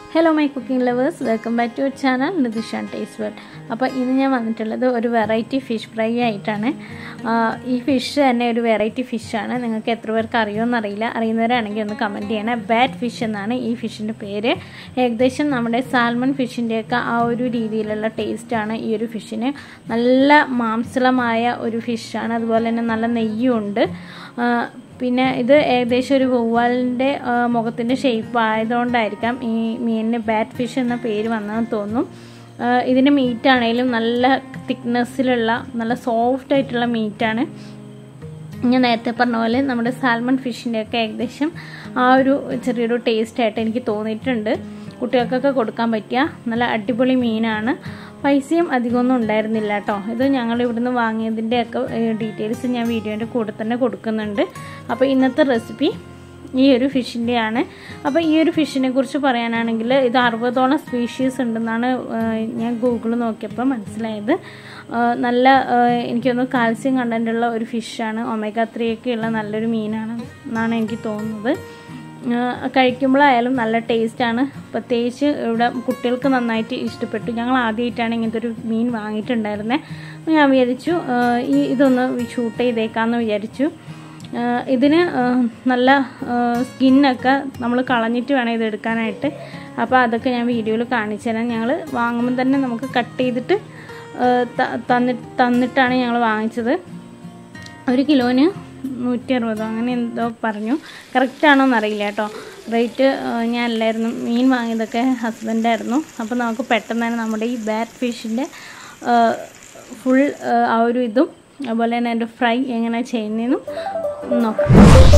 hello my cooking lovers welcome back to our channel Nithishan taste world അപ്പോൾ ഇന്ന് ഞാൻ വന്നിട്ടുള്ളത് ഒരു വെറൈറ്റി ഫിഷ് ഫ്രൈ ആയിട്ടാണ് ഈ ഫിഷ് തന്നെ ഒരു വെറൈറ്റി ഫിഷാണ് നിങ്ങൾക്ക് എത്ര പേർക്ക് അറിയുമെന്ന് അറിയില്ല അറിയുന്നവരാണെങ്കിൽ ഒന്ന് കമൻറ്റ് ചെയ്യണേ ബാറ്റ് ഫിഷ് എന്നാണ് ഈ ഫിഷിൻ്റെ പേര് ഏകദേശം നമ്മുടെ സാൽമൺ ഫിഷിൻ്റെയൊക്കെ ആ ഒരു രീതിയിലുള്ള ടേസ്റ്റാണ് ഈ ഒരു ഫിഷിന് നല്ല മാംസളമായ ഒരു ഫിഷാണ് അതുപോലെ തന്നെ നല്ല നെയ്യുണ്ട് പിന്നെ ഇത് ഏകദേശം ഒരു വവ്വാലിൻ്റെ മുഖത്തിൻ്റെ ഷേപ്പ് ആയതുകൊണ്ടായിരിക്കാം ഈ മീനിന് ബാറ്റ് ഫിഷ് എന്ന പേര് വന്നതെന്ന് തോന്നും ഇതിൻ്റെ മീറ്റ് ആണെങ്കിലും നല്ല തിക്നെസ്സിലുള്ള നല്ല സോഫ്റ്റ് ആയിട്ടുള്ള മീറ്റാണ് ഞാൻ നേരത്തെ പറഞ്ഞ പോലെ നമ്മുടെ സാൽമൺ ഫിഷിൻ്റെയൊക്കെ ഏകദേശം ആ ഒരു ചെറിയൊരു ടേസ്റ്റ് ആയിട്ട് എനിക്ക് തോന്നിയിട്ടുണ്ട് കുട്ടികൾക്കൊക്കെ കൊടുക്കാൻ പറ്റിയ നല്ല അടിപൊളി മീനാണ് പൈസയും അധികമൊന്നും ഉണ്ടായിരുന്നില്ല കേട്ടോ ഇത് ഞങ്ങൾ ഇവിടുന്ന് വാങ്ങിയതിൻ്റെയൊക്കെ ഡീറ്റെയിൽസ് ഞാൻ വീഡിയോൻ്റെ കൂടെ തന്നെ കൊടുക്കുന്നുണ്ട് അപ്പോൾ ഇന്നത്തെ റെസിപ്പി ഈ ഒരു ഫിഷിൻ്റെയാണ് അപ്പോൾ ഈ ഒരു ഫിഷിനെ കുറിച്ച് പറയാനാണെങ്കിൽ ഇത് അറുപതോളം സ്പീഷീസ് ഉണ്ടെന്നാണ് ഞാൻ ഗൂഗിൾ നോക്കിയപ്പോൾ മനസ്സിലായത് നല്ല എനിക്കൊന്ന് കാൽസ്യം കണ്ടൻറ്റുള്ള ഒരു ഫിഷാണ് ഒമേഗ ത്രീ ഒക്കെ ഉള്ള നല്ലൊരു മീനാണ് എന്നാണ് എനിക്ക് തോന്നുന്നത് കഴിക്കുമ്പോഴായാലും നല്ല ടേസ്റ്റാണ് പ്രത്യേകിച്ച് ഇവിടെ കുട്ടികൾക്ക് നന്നായിട്ട് ഇഷ്ടപ്പെട്ടു ഞങ്ങൾ ആദ്യമായിട്ടാണ് ഇങ്ങനത്തെ ഒരു മീൻ വാങ്ങിയിട്ടുണ്ടായിരുന്നത് ഞാൻ വിചാരിച്ചു ഈ ഇതൊന്ന് ഷൂട്ട് ചെയ്തേക്കാമെന്ന് വിചാരിച്ചു ഇതിന് നല്ല സ്കിന്നൊക്കെ നമ്മൾ കളഞ്ഞിട്ട് വേണം ഇത് എടുക്കാനായിട്ട് അപ്പോൾ അതൊക്കെ ഞാൻ വീഡിയോയിൽ കാണിച്ചു തരാം ഞങ്ങൾ വാങ്ങുമ്പോൾ തന്നെ നമുക്ക് കട്ട് ചെയ്തിട്ട് തന്നിട്ട് തന്നിട്ടാണ് ഞങ്ങൾ വാങ്ങിച്ചത് ഒരു കിലോന് നൂറ്റി അറുപതോ അങ്ങനെ എന്തോ പറഞ്ഞു കറക്റ്റാണോ എന്നറിയില്ല കേട്ടോ റേറ്റ് ഞാൻ അല്ലായിരുന്നു മീൻ വാങ്ങിയതൊക്കെ ഹസ്ബൻഡായിരുന്നു അപ്പോൾ നമുക്ക് പെട്ടെന്ന് തന്നെ നമ്മുടെ ഈ ബാറ്റ് ഫിഷിൻ്റെ ഫുൾ ആ ഒരു ഇതും അതുപോലെ തന്നെ എൻ്റെ ഫ്രൈ എങ്ങനെ ചെയ്യുന്നതെന്നും നോക്കാം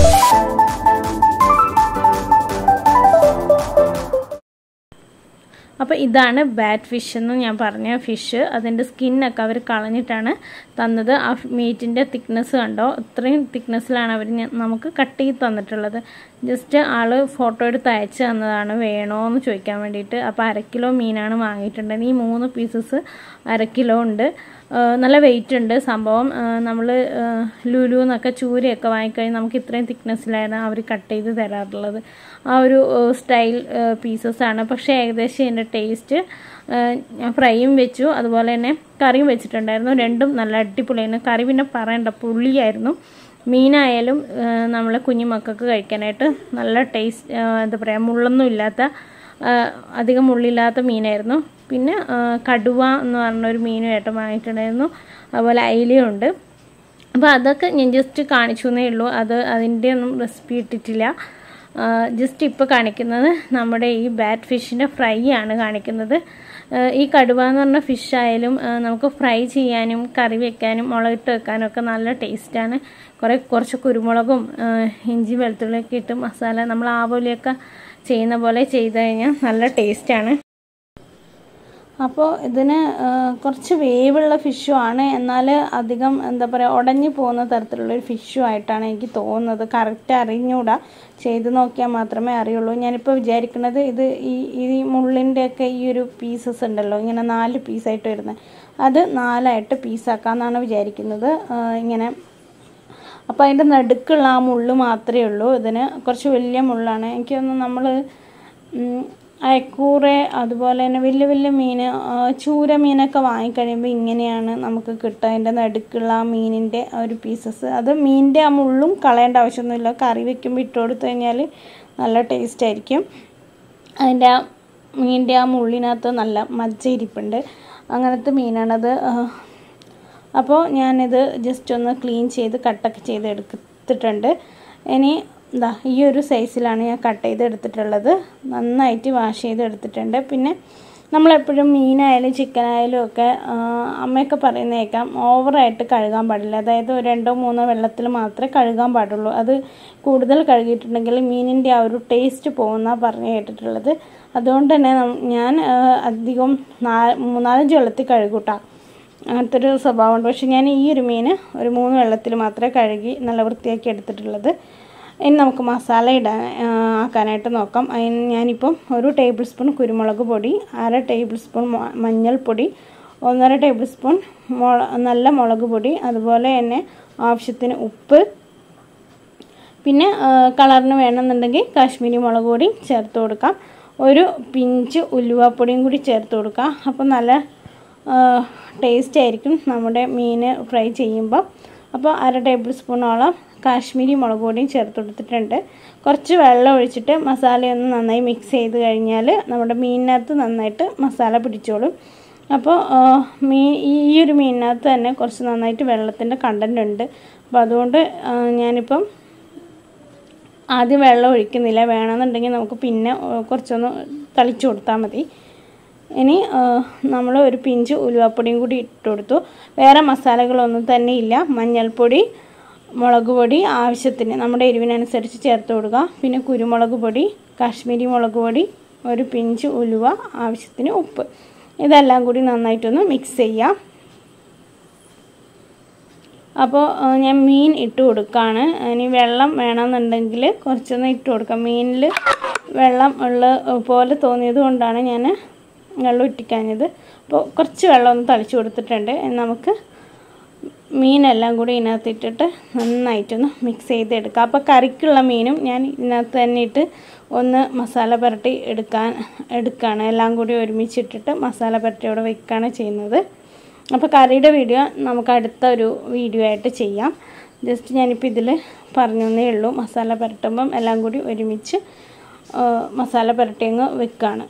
അപ്പോൾ ഇതാണ് ബാറ്റ് ഫിഷ് എന്ന് ഞാൻ പറഞ്ഞ ഫിഷ് അതിൻ്റെ സ്കിന്നൊക്കെ അവർ കളഞ്ഞിട്ടാണ് തന്നത് ആ മീറ്റിൻ്റെ തിക്നെസ് കണ്ടോ ഇത്രയും തിക്നെസ്സിലാണ് അവർ നമുക്ക് കട്ട് ചെയ്ത് തന്നിട്ടുള്ളത് ജസ്റ്റ് ആൾ ഫോട്ടോ എടുത്ത് അയച്ച് തന്നതാണ് വേണോ എന്ന് ചോദിക്കാൻ വേണ്ടിയിട്ട് അപ്പോൾ അര കിലോ മീനാണ് വാങ്ങിയിട്ടുണ്ട് ഈ മൂന്ന് പീസസ് അര കിലോ ഉണ്ട് നല്ല വെയിറ്റ് ഉണ്ട് സംഭവം നമ്മൾ ലുലു എന്നൊക്കെ ചൂരയൊക്കെ വാങ്ങിക്കഴിഞ്ഞാൽ നമുക്ക് ഇത്രയും തിക്നെസ്സിലാണ് അവർ കട്ട് ചെയ്ത് തരാറുള്ളത് ആ ഒരു സ്റ്റൈൽ പീസസാണ് പക്ഷേ ഏകദേശം എൻ്റെ ടേസ്റ്റ് ഞാൻ ഫ്രൈയും വെച്ചു അതുപോലെ തന്നെ കറിയും വെച്ചിട്ടുണ്ടായിരുന്നു രണ്ടും നല്ല അടിപൊളിയായിരുന്നു കറി പിന്നെ പറയണ്ട പുള്ളിയായിരുന്നു മീനായാലും നമ്മളെ കുഞ്ഞു മക്കൾക്ക് കഴിക്കാനായിട്ട് നല്ല ടേസ്റ്റ് എന്താ പറയുക മുള്ളൊന്നും ഇല്ലാത്ത അധികം മുള്ളില്ലാത്ത മീനായിരുന്നു പിന്നെ കടുവ എന്ന് പറഞ്ഞൊരു മീനും ഏട്ടൻ വാങ്ങിയിട്ടുണ്ടായിരുന്നു അതുപോലെ അയിലയുണ്ട് അപ്പോൾ അതൊക്കെ ഞാൻ ജസ്റ്റ് കാണിച്ചു എന്നേ ഉള്ളൂ അത് അതിൻ്റെ ഒന്നും റെസിപ്പി ഇട്ടിട്ടില്ല ജസ്റ്റ് ഇപ്പോൾ കാണിക്കുന്നത് നമ്മുടെ ഈ ബാറ്റ് ഫിഷിൻ്റെ ഫ്രൈ ആണ് കാണിക്കുന്നത് ഈ കടുവ എന്ന് പറഞ്ഞ ഫിഷ് ആയാലും നമുക്ക് ഫ്രൈ ചെയ്യാനും കറി വെക്കാനും മുളകിട്ട് വെക്കാനും ഒക്കെ നല്ല ടേസ്റ്റാണ് കുറേ കുറച്ച് കുരുമുളകും ഇഞ്ചി വെളുത്തുള്ളിയൊക്കെ ഇട്ട് മസാല നമ്മൾ ആവോലിയൊക്കെ ചെയ്യുന്ന പോലെ ചെയ്ത് കഴിഞ്ഞാൽ നല്ല ടേസ്റ്റാണ് അപ്പോൾ ഇതിന് കുറച്ച് വേവുള്ള ഫിഷും ആണ് എന്നാൽ അധികം എന്താ പറയുക ഉടഞ്ഞു പോകുന്ന തരത്തിലുള്ളൊരു ഫിഷും ആയിട്ടാണ് എനിക്ക് തോന്നുന്നത് കറക്റ്റ് അറിഞ്ഞൂടാ ചെയ്ത് നോക്കിയാൽ മാത്രമേ അറിയുള്ളൂ ഞാനിപ്പോൾ വിചാരിക്കുന്നത് ഇത് ഈ ഈ മുള്ളിൻ്റെയൊക്കെ ഈ ഒരു പീസസ് ഉണ്ടല്ലോ ഇങ്ങനെ നാല് പീസായിട്ട് വരുന്നത് അത് നാലായിട്ട് പീസാക്കാമെന്നാണ് വിചാരിക്കുന്നത് ഇങ്ങനെ അപ്പോൾ അതിൻ്റെ നടുക്കുള്ള ആ മുള്ള് മാത്രമേ ഉള്ളൂ ഇതിന് കുറച്ച് വലിയ മുള്ളാണ് എനിക്കൊന്ന് നമ്മൾ അയക്കൂറെ അതുപോലെ തന്നെ വലിയ വലിയ മീൻ ചൂര മീനൊക്കെ വാങ്ങിക്കഴിയുമ്പോൾ ഇങ്ങനെയാണ് നമുക്ക് കിട്ടുക അതിൻ്റെ നടുക്കുള്ള ആ മീനിൻ്റെ ഒരു പീസസ് അത് മീനിൻ്റെ ആ മുള്ളും കളയേണ്ട ആവശ്യമൊന്നുമില്ല കറി വെക്കുമ്പോൾ ഇട്ട് കൊടുത്തു കഴിഞ്ഞാൽ നല്ല ടേസ്റ്റ് ആയിരിക്കും അതിൻ്റെ ആ മീനിൻ്റെ ആ മുള്ളിനകത്ത് നല്ല മജ്ജ ഇരിപ്പുണ്ട് അങ്ങനത്തെ മീനാണത് അപ്പോൾ ഞാനിത് ജസ്റ്റ് ഒന്ന് ക്ലീൻ ചെയ്ത് കട്ടൊക്കെ ചെയ്ത് എടുത്തിട്ടുണ്ട് ഇനി എന്താ ഈ ഒരു സൈസിലാണ് ഞാൻ കട്ട് ചെയ്ത് എടുത്തിട്ടുള്ളത് നന്നായിട്ട് വാഷ് ചെയ്ത് എടുത്തിട്ടുണ്ട് പിന്നെ നമ്മളെപ്പോഴും മീനായാലും ചിക്കനായാലും ഒക്കെ അമ്മയൊക്കെ പറയുന്നേക്കാം ഓവറായിട്ട് കഴുകാൻ പാടില്ല അതായത് രണ്ടോ മൂന്നോ വെള്ളത്തിൽ മാത്രമേ കഴുകാൻ പാടുള്ളൂ അത് കൂടുതൽ കഴുകിയിട്ടുണ്ടെങ്കിൽ മീനിൻ്റെ ആ ഒരു ടേസ്റ്റ് പോകുന്ന പറഞ്ഞു കേട്ടിട്ടുള്ളത് അതുകൊണ്ട് തന്നെ ഞാൻ അധികം നാ മൂന്നാലഞ്ച് വെള്ളത്തിൽ കഴുകൂട്ടാ അങ്ങനത്തെ ഒരു സ്വഭാവമുണ്ട് പക്ഷെ ഞാൻ ഈ ഒരു മീൻ ഒരു മൂന്ന് വെള്ളത്തിൽ മാത്രമേ കഴുകി നല്ല വൃത്തിയാക്കി എടുത്തിട്ടുള്ളത് ഇനി നമുക്ക് മസാല ഇടാൻ ആക്കാനായിട്ട് നോക്കാം അതിന് ഞാനിപ്പം ഒരു ടേബിൾ സ്പൂൺ കുരുമുളക് പൊടി അര ടേബിൾ സ്പൂൺ മഞ്ഞൾപ്പൊടി ഒന്നര ടേബിൾ സ്പൂൺ മുള നല്ല മുളക് പൊടി അതുപോലെ തന്നെ ആവശ്യത്തിന് ഉപ്പ് പിന്നെ കളറിന് വേണമെന്നുണ്ടെങ്കിൽ കാശ്മീരി മുളക് പൊടി ചേർത്ത് കൊടുക്കാം ഒരു പിഞ്ച് ഉലുവാപ്പൊടിയും കൂടി ചേർത്ത് കൊടുക്കുക അപ്പോൾ നല്ല ടേസ്റ്റ് ആയിരിക്കും നമ്മുടെ മീൻ ഫ്രൈ ചെയ്യുമ്പോൾ അപ്പോൾ അര ടേബിൾ സ്പൂണോളം കാശ്മീരി മുളക് പൊടിയും ചേർത്ത് കൊടുത്തിട്ടുണ്ട് കുറച്ച് വെള്ളം ഒഴിച്ചിട്ട് മസാലയൊന്ന് നന്നായി മിക്സ് ചെയ്ത് കഴിഞ്ഞാൽ നമ്മുടെ മീനിനകത്ത് നന്നായിട്ട് മസാല പിടിച്ചോളും അപ്പോൾ മീൻ ഈ ഒരു മീനിനകത്ത് തന്നെ കുറച്ച് നന്നായിട്ട് വെള്ളത്തിൻ്റെ കണ്ടൻ്റ് ഉണ്ട് അപ്പോൾ അതുകൊണ്ട് ഞാനിപ്പം ആദ്യം വെള്ളം ഒഴിക്കുന്നില്ല വേണമെന്നുണ്ടെങ്കിൽ നമുക്ക് പിന്നെ കുറച്ചൊന്ന് തളിച്ചു കൊടുത്താൽ മതി ഇനി നമ്മൾ ഒരു പിഞ്ച് ഉലുവാപ്പൊടിയും കൂടി ഇട്ട് കൊടുത്തു വേറെ മസാലകളൊന്നും തന്നെ ഇല്ല മഞ്ഞൾപ്പൊടി മുളക് പൊടി ആവശ്യത്തിന് നമ്മുടെ എരിവിനനുസരിച്ച് ചേർത്ത് കൊടുക്കുക പിന്നെ കുരുമുളക് പൊടി കാശ്മീരി മുളക് പൊടി ഒരു പിഞ്ച് ഉലുവ ആവശ്യത്തിന് ഉപ്പ് ഇതെല്ലാം കൂടി നന്നായിട്ടൊന്ന് മിക്സ് ചെയ്യാം അപ്പോൾ ഞാൻ മീൻ ഇട്ട് കൊടുക്കുകയാണ് ഇനി വെള്ളം വേണമെന്നുണ്ടെങ്കിൽ കുറച്ചൊന്ന് ഇട്ട് കൊടുക്കാം മീനിൽ വെള്ളം ഉള്ള പോലെ തോന്നിയത് കൊണ്ടാണ് ഞാൻ വെള്ളം ഇട്ടിക്കാഞ്ഞത് അപ്പോൾ കുറച്ച് വെള്ളം ഒന്ന് തളിച്ച് കൊടുത്തിട്ടുണ്ട് നമുക്ക് മീനെല്ലാം കൂടി ഇതിനകത്ത് ഇട്ടിട്ട് നന്നായിട്ടൊന്ന് മിക്സ് ചെയ്തെടുക്കാം അപ്പോൾ കറിക്കുള്ള മീനും ഞാൻ ഇതിനകത്ത് തന്നെ ഇട്ട് ഒന്ന് മസാല പുരട്ടി എടുക്കാൻ എടുക്കുകയാണ് എല്ലാം കൂടി ഒരുമിച്ചിട്ടിട്ട് മസാല പുരട്ടി അവിടെ വെക്കുകയാണ് ചെയ്യുന്നത് അപ്പോൾ കറിയുടെ വീഡിയോ നമുക്ക് അടുത്ത ഒരു വീഡിയോ ആയിട്ട് ചെയ്യാം ജസ്റ്റ് ഞാനിപ്പോൾ ഇതിൽ പറഞ്ഞേ ഉള്ളൂ മസാല പുരട്ടുമ്പം എല്ലാം കൂടി ഒരുമിച്ച് മസാല പുരട്ടി അങ്ങ് വെക്കുകയാണ്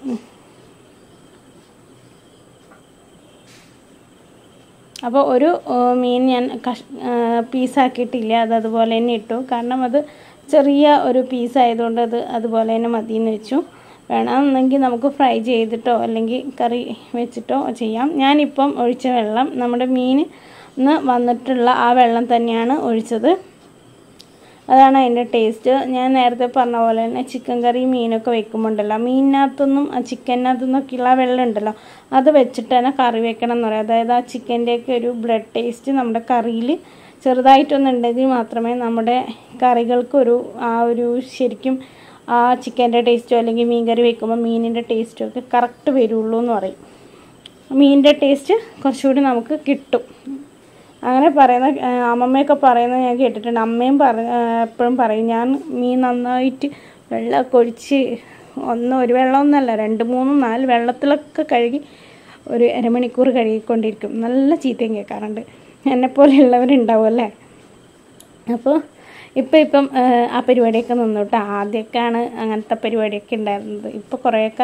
അപ്പോൾ ഒരു മീൻ ഞാൻ കഷ് പീസാക്കിയിട്ടില്ല അത് അതുപോലെ തന്നെ ഇട്ടു കാരണം അത് ചെറിയ ഒരു പീസ് ആയതുകൊണ്ട് അത് അതുപോലെ തന്നെ മതിയെന്ന് വെച്ചു വേണമെന്നെങ്കിൽ നമുക്ക് ഫ്രൈ ചെയ്തിട്ടോ അല്ലെങ്കിൽ കറി വെച്ചിട്ടോ ചെയ്യാം ഞാനിപ്പം ഒഴിച്ച വെള്ളം നമ്മുടെ മീൻ വന്നിട്ടുള്ള ആ വെള്ളം തന്നെയാണ് ഒഴിച്ചത് അതാണ് അതിൻ്റെ ടേസ്റ്റ് ഞാൻ നേരത്തെ പറഞ്ഞ പോലെ തന്നെ ചിക്കൻ കറി മീനൊക്കെ വെക്കുമ്പോണ്ടല്ലോ മീനിനകത്തൊന്നും ആ ചിക്കനകത്തുനിന്നൊക്കെയുള്ള ആ വെള്ളം ഉണ്ടല്ലോ അത് വെച്ചിട്ട് തന്നെ കറി വെക്കണം എന്ന് പറയും അതായത് ആ ചിക്കൻ്റെയൊക്കെ ഒരു ബ്ലഡ് ടേസ്റ്റ് നമ്മുടെ കറിയിൽ ചെറുതായിട്ടൊന്നുണ്ടെങ്കിൽ മാത്രമേ നമ്മുടെ കറികൾക്കൊരു ആ ഒരു ശരിക്കും ആ ചിക്കൻ്റെ ടേസ്റ്റോ അല്ലെങ്കിൽ മീൻ കറി വെക്കുമ്പോൾ മീനിൻ്റെ ടേസ്റ്റോ ഒക്കെ കറക്റ്റ് വരുള്ളൂ എന്ന് പറയും മീനിൻ്റെ ടേസ്റ്റ് കുറച്ചുകൂടി നമുക്ക് കിട്ടും അങ്ങനെ പറയുന്ന അമ്മമ്മയൊക്കെ പറയുന്നത് ഞാൻ കേട്ടിട്ടുണ്ട് അമ്മയും പറ എപ്പോഴും പറയും ഞാൻ മീൻ നന്നായിട്ട് വെള്ളമൊക്കെ ഒഴിച്ച് ഒന്ന് ഒരു വെള്ളമൊന്നല്ല രണ്ട് മൂന്നും നാല് വെള്ളത്തിലൊക്കെ കഴുകി ഒരു അരമണിക്കൂർ കഴുകിക്കൊണ്ടിരിക്കും നല്ല ചീത്തയും കേൾക്കാറുണ്ട് എന്നെപ്പോലെയുള്ളവരുണ്ടാവും അല്ലേ അപ്പോൾ ഇപ്പം ഇപ്പം ആ പരിപാടിയൊക്കെ നിന്നോട്ട് ആദ്യമൊക്കെയാണ് അങ്ങനത്തെ പരിപാടിയൊക്കെ ഉണ്ടായിരുന്നത് ഇപ്പോൾ കുറേയൊക്കെ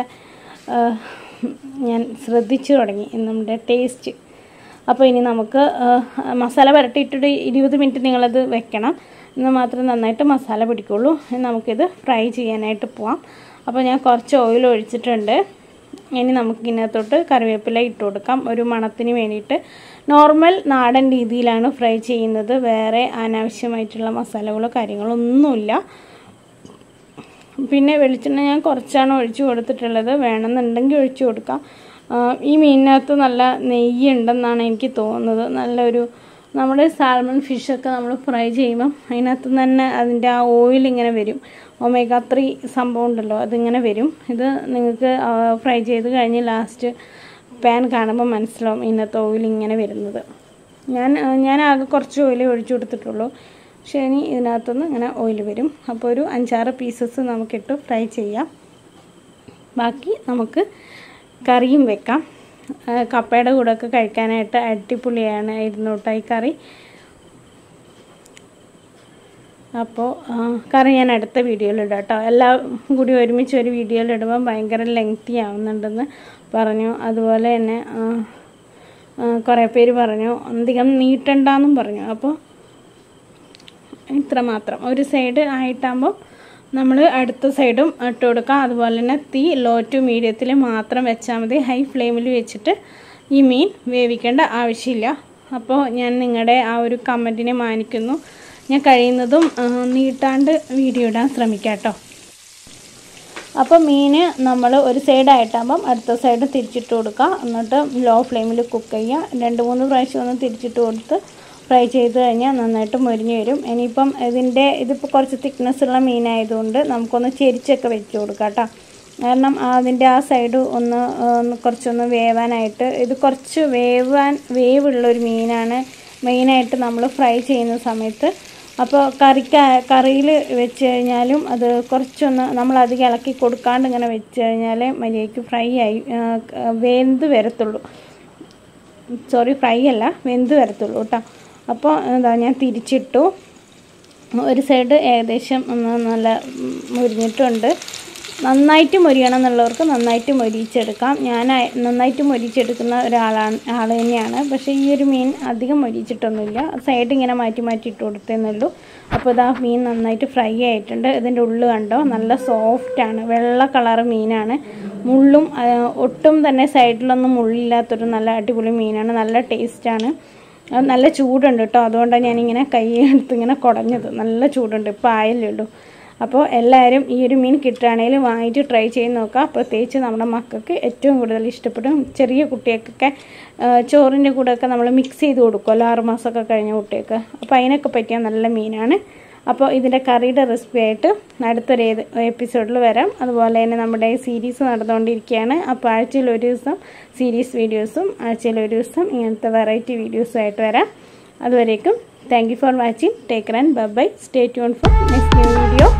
ഞാൻ ശ്രദ്ധിച്ചു തുടങ്ങി നമ്മുടെ ടേസ്റ്റ് അപ്പോൾ ഇനി നമുക്ക് മസാല പുരട്ടിയിട്ടിട്ട് ഇരുപത് മിനിറ്റ് നിങ്ങളത് വെക്കണം എന്നാൽ മാത്രം നന്നായിട്ട് മസാല പിടിക്കുള്ളൂ നമുക്കിത് ഫ്രൈ ചെയ്യാനായിട്ട് പോവാം അപ്പോൾ ഞാൻ കുറച്ച് ഓയിൽ ഒഴിച്ചിട്ടുണ്ട് ഇനി നമുക്ക് ഇതിനകത്തോട്ട് കറിവേപ്പില ഇട്ട് കൊടുക്കാം ഒരു മണത്തിന് വേണ്ടിയിട്ട് നോർമൽ നാടൻ രീതിയിലാണ് ഫ്രൈ ചെയ്യുന്നത് വേറെ അനാവശ്യമായിട്ടുള്ള മസാലകളോ കാര്യങ്ങളോ ഒന്നുമില്ല പിന്നെ വെളിച്ചെണ്ണ ഞാൻ കുറച്ചാണ് ഒഴിച്ചു കൊടുത്തിട്ടുള്ളത് വേണമെന്നുണ്ടെങ്കിൽ ഒഴിച്ചു കൊടുക്കാം ഈ മീനിനകത്ത് നല്ല നെയ്യ് ഉണ്ടെന്നാണ് എനിക്ക് തോന്നുന്നത് നല്ലൊരു നമ്മുടെ സാൽമൺ ഫിഷൊക്കെ നമ്മൾ ഫ്രൈ ചെയ്യുമ്പം അതിനകത്ത് തന്നെ അതിൻ്റെ ആ ഓയിൽ ഇങ്ങനെ വരും ഒമേഗ ത്രീ സംഭവം ഉണ്ടല്ലോ അതിങ്ങനെ വരും ഇത് നിങ്ങൾക്ക് ഫ്രൈ ചെയ്ത് കഴിഞ്ഞ് ലാസ്റ്റ് പാൻ കാണുമ്പോൾ മനസ്സിലാവും ഇതിനകത്ത് ഓയിൽ ഇങ്ങനെ വരുന്നത് ഞാൻ ഞാൻ ആകെ കുറച്ച് ഓയിൽ ഒഴിച്ചു കൊടുത്തിട്ടുള്ളൂ പക്ഷേ ഇനി ഇതിനകത്തുനിന്ന് ഇങ്ങനെ ഓയിൽ വരും അപ്പോൾ ഒരു അഞ്ചാറ് പീസസ് നമുക്കിട്ട് ഫ്രൈ ചെയ്യാം ബാക്കി നമുക്ക് കറിയും വെക്കാം കപ്പയുടെ കൂടെ ഒക്കെ കഴിക്കാനായിട്ട് അടിപൊളിയാണ് ഇരുന്നോട്ടായി കറി അപ്പോൾ കറി ഞാൻ അടുത്ത വീഡിയോയിൽ ഇടാം കേട്ടോ എല്ലാം കൂടി ഒരുമിച്ച് ഒരു വീഡിയോയിൽ ഇടുമ്പോൾ ഭയങ്കര ലെങ്തി ആവുന്നുണ്ടെന്ന് പറഞ്ഞു അതുപോലെ തന്നെ കുറേ പേര് പറഞ്ഞു അധികം നീട്ടണ്ടെന്നും പറഞ്ഞു അപ്പോൾ ഇത്ര മാത്രം ഒരു സൈഡ് ആയിട്ടാകുമ്പോൾ നമ്മൾ അടുത്ത സൈഡും ഇട്ട് കൊടുക്കുക അതുപോലെ തന്നെ തീ ലോ ടു മീഡിയത്തിൽ മാത്രം വെച്ചാൽ മതി ഹൈ ഫ്ലെയിമിൽ വെച്ചിട്ട് ഈ മീൻ വേവിക്കേണ്ട ആവശ്യമില്ല അപ്പോൾ ഞാൻ നിങ്ങളുടെ ആ ഒരു കമൻറ്റിനെ മാനിക്കുന്നു ഞാൻ കഴിയുന്നതും നീട്ടാണ്ട് വീഡിയോ ഇടാൻ ശ്രമിക്കാം കേട്ടോ അപ്പോൾ മീൻ നമ്മൾ ഒരു സൈഡായിട്ടാകുമ്പം അടുത്ത സൈഡ് തിരിച്ചിട്ട് കൊടുക്കുക എന്നിട്ട് ലോ ഫ്ലെയിമിൽ കുക്ക് ചെയ്യുക രണ്ട് മൂന്ന് പ്രാവശ്യം ഒന്ന് തിരിച്ചിട്ട് കൊടുത്ത് ഫ്രൈ ചെയ്ത് കഴിഞ്ഞാൽ നന്നായിട്ട് മുരിഞ്ഞ് വരും ഇനിയിപ്പം ഇതിൻ്റെ ഇതിപ്പോൾ കുറച്ച് തിക്നെസ് ഉള്ള മീനായതുകൊണ്ട് നമുക്കൊന്ന് ചെരിച്ചൊക്കെ വെച്ച് കൊടുക്കാം കേട്ടോ കാരണം അതിൻ്റെ ആ സൈഡ് ഒന്ന് ഒന്ന് കുറച്ചൊന്ന് വേവാനായിട്ട് ഇത് കുറച്ച് വേവാൻ വേവുള്ള ഒരു മീനാണ് മെയിനായിട്ട് നമ്മൾ ഫ്രൈ ചെയ്യുന്ന സമയത്ത് അപ്പോൾ കറിക്ക് കറിയിൽ വെച്ച് കഴിഞ്ഞാലും അത് കുറച്ചൊന്ന് നമ്മൾ അധികം ഇളക്കി കൊടുക്കാണ്ട് ഇങ്ങനെ വെച്ച് കഴിഞ്ഞാൽ മര്യാദയ്ക്ക് ഫ്രൈ ആയി ആ, വെന്ത് വരത്തുള്ളൂ സോറി ഫ്രൈ അല്ല വെന്ത് വരത്തുള്ളൂ കേട്ടോ അപ്പോൾ എന്താ ഞാൻ തിരിച്ചിട്ടു ഒരു സൈഡ് ഏകദേശം ഒന്ന് നല്ല ഉം, മുരിഞ്ഞിട്ടുണ്ട് നന്നായിട്ട് മൊരിയണം എന്നുള്ളവർക്ക് നന്നായിട്ട് മൊരിച്ചെടുക്കാം ഞാൻ അ- നന്നായിട്ട് മൊരിച്ചെടുക്കുന്ന ഒരാളാണ് ആൾ തന്നെയാണ് പക്ഷേ ഈ ഒരു മീൻ അധികം മൊരിച്ചിട്ടൊന്നുമില്ല സൈഡ് ഇങ്ങനെ മാറ്റി മാറ്റി ഇട്ട് കൊടുത്തേ ഉള്ളൂ അപ്പോൾ ഇതാ മീൻ നന്നായിട്ട് ഫ്രൈ ആയിട്ടുണ്ട് ഇതിൻ്റെ ഉള്ളു കണ്ടോ നല്ല സോഫ്റ്റാണ് വെള്ള കളർ മീനാണ് മുള്ളും ആ, ഒട്ടും തന്നെ സൈഡിലൊന്നും മുള്ളില്ലാത്തൊരു നല്ല അടിപൊളി മീനാണ് നല്ല ടേസ്റ്റാണ് അത് നല്ല ചൂടുണ്ട് കേട്ടോ അതുകൊണ്ടാണ് ഞാനിങ്ങനെ കൈ എടുത്ത് ഇങ്ങനെ കുടഞ്ഞത് നല്ല ചൂടുണ്ട് ഇപ്പോൾ ആയല്ലേ ഉള്ളൂ അപ്പോൾ എല്ലാവരും ഈ ഒരു മീൻ കിട്ടുകയാണെങ്കിൽ വാങ്ങിയിട്ട് ട്രൈ ചെയ്ത് നോക്കുക പ്രത്യേകിച്ച് നമ്മുടെ മക്കൾക്ക് ഏറ്റവും കൂടുതൽ ഇഷ്ടപ്പെടും ചെറിയ കുട്ടികൾക്കൊക്കെ ആ, ചോറിൻ്റെ കൂടെയൊക്കെ നമ്മൾ മിക്സ് ചെയ്ത് കൊടുക്കുമല്ലോ ആറുമാസമൊക്കെ കഴിഞ്ഞ കുട്ടികൾക്ക് അപ്പോൾ അതിനൊക്കെ പറ്റിയ നല്ല മീനാണ് അപ്പോൾ ഇതിൻ്റെ കറിയുടെ റെസിപ്പി ആയിട്ട് അടുത്തൊരു ഏത് എപ്പിസോഡിൽ വരാം അതുപോലെ തന്നെ നമ്മുടെ സീരീസ് നടന്നുകൊണ്ടിരിക്കുകയാണ് അപ്പോൾ ആഴ്ചയിൽ ഒരു ദിവസം സീരീസ് വീഡിയോസും ആഴ്ചയിൽ ഒരു ദിവസം ഇങ്ങനത്തെ വെറൈറ്റി വീഡിയോസും ആയിട്ട് വരാം അതുവരേക്കും thank you for watching take and bye stay tune for next new video